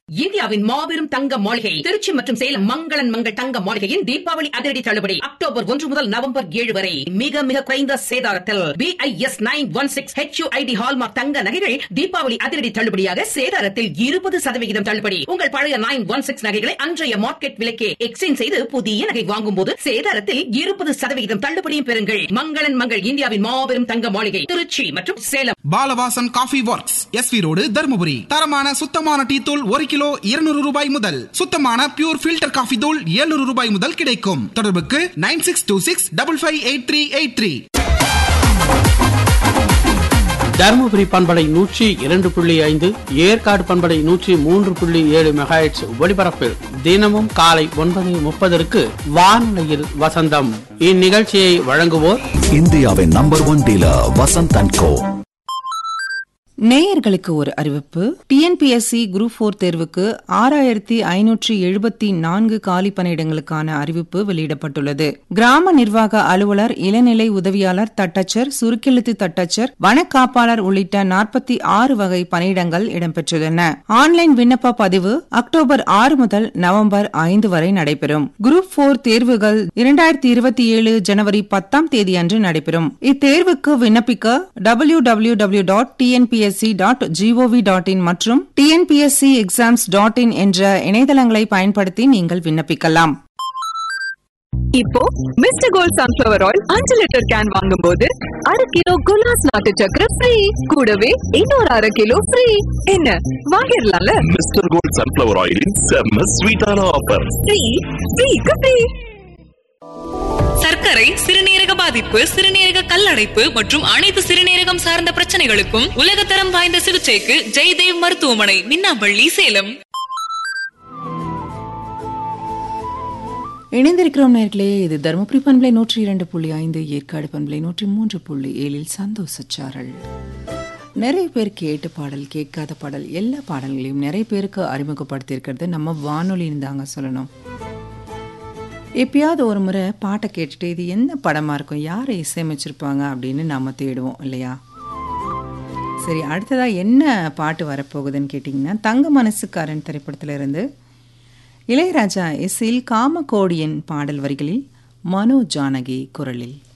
இந்தியாவின் மாபெரும் தங்க மாளிகை திருச்சி மற்றும் சேலம் மங்களன் மங்கள் தங்க மாளிகையின் தீபாவளி அதிரடி தள்ளுபடி அக்டோபர் ஒன்று முதல் நவம்பர் ஏழு வரை மிக மிக குறைந்த சேதாரத்தில் B I S nine one six H U I D hallmark தங்க நகைகள் தீபாவளி அதிரடி தள்ளுபடியாக சேதாரத்தில் இருபது சதவிகிதம் தள்ளுபடி உங்கள் பழைய நைன் ஒன் சிக்ஸ் நகைகளை அன்றைய மார்க்கெட் விலைக்கே எக்ஸ்சேஞ்ச் செய்து புதிய நகை வாங்கும் போது சேதாரத்தில் இருபது சதவிகிதம் தள்ளுபடியும் பெறுங்கள் மங்களன் மங்கள் இந்தியாவின் மாபெரும் தங்க மாளிகை திருச்சி மற்றும் Salem Balavasan coffee works S V road Dharmapuri தரமான சுத்தமான டீ தூள் ஒரு கிலோ இருநூறு ரூபாய் முதல் சுத்தமான பியூர் ஃபில்டர் காஃபி தூள் 700 ரூபாய் முதல் கிடைக்கும் தொடர்புக்கு nine six two six double five eight three eight three Dharmapuri பண்பலை நூற்றி இரண்டு புள்ளி ஐந்து ஏற்காடு பண்பலை நூற்றி மூன்று புள்ளி ஏழு மெகாஹெட்ஸ் ஒலிபரப்பில் தினமும் காலை ஒன்பது முப்பதற்கு வானொலியில் வசந்தம் இந்நிகழ்ச்சியை வழங்குவோர் இந்தியாவின் number one dealer Vasanth and co நேயர்களுக்கு ஒரு அறிவிப்பு டிஎன்பிஎஸ்சி குரூப் போர் தேர்வுக்கு ஆறாயிரத்தி ஐநூற்றி எழுபத்தி நான்கு காலி பணியிடங்களுக்கான அறிவிப்பு வெளியிடப்பட்டுள்ளது கிராம நிர்வாக அலுவலர் இளநிலை உதவியாளர் தட்டச்சர் சுருக்கெழுத்து தட்டச்சர் வனக்காப்பாளர் உள்ளிட்ட நாற்பத்தி ஆறு வகை பணியிடங்கள் இடம்பெற்றுள்ளன ஆன்லைன் விண்ணப்ப பதிவு அக்டோபர் ஆறு முதல் நவம்பர் ஐந்து வரை நடைபெறும் குரூப் போர் தேர்வுகள் இரண்டாயிரத்தி இருபத்தி ஏழு ஜனவரி பத்தாம் தேதி அன்று நடைபெறும் இத்தேர்வுக்கு விண்ணப்பிக்க W W W dot T N P S C dot G O V dot in மற்றும் டிஎன்பிஎஸ்சி எக்ஸாம்ஸ் டாட் இன் என்ற இணையதளங்களை பயன்படுத்தி நீங்கள் விண்ணப்பிக்கலாம் இப்போ மிஸ்டர் கோல்ட் சன்ஃபிளவர் ஆயில் அஞ்சு லிட்டர் கேன் வாங்கும்போது அரை கிலோ குலாஸ் நாட்டு சக்கரை ஃப்ரீ கூடவே இன்னொரு அரை கிலோ ஃப்ரீ என்ன வாங்கிடலாம்ல மிஸ்டர் கோல்ட் சன்ஃபிளவர் ஆயிலின் செம்ம ஸ்வீட்டான ஆஃபர் ஃப்ரீ ஃப்ரீக்கு ஃப்ரீ சர்க்கரை சிறுநீரக பாதிப்பு சிறுநீரக கல்லடைப்பு மற்றும் அனைத்து சிறுநீரகம் சார்ந்த பிரச்சனைகளுக்கும் உலகத்தரம் வாய்ந்த சிகிச்சைக்கு ஜெய்தேவ் மருத்துவமனை மின்னாம்பள்ளி சேலம் இணைந்திருக்கிறோம் நேர்களே இது தருமபுரி பண்பலை நூற்றி இரண்டு புள்ளி ஐந்து ஏற்காடு பண்பலை நூற்றி மூன்று புள்ளி ஏழில் சந்தோஷச்சாரல் நிறைய பேர் கேட்ட பாடல் கேட்காத பாடல் எல்லா பாடல்களையும் நிறைய பேருக்கு அறிமுகப்படுத்தியிருக்கிறது நம்ம வானொலின்னு தாங்க சொல்லணும் எப்பயாவது ஒரு முறை பாட்டை கேட்டுட்டு இது என்ன படமாக இருக்கும் யாரை இசையமைச்சிருப்பாங்க அப்படின்னு நாம் தேடுவோம் இல்லையா சரி அடுத்ததாக என்ன பாட்டு வரப்போகுதுன்னு கேட்டிங்கன்னா தங்க மனசுக்காரன் திரைப்படத்துல இருந்து இளையராஜா இசையில் காமகோடியன் பாடல் வரிகளில் மனோ ஜானகி குரலில்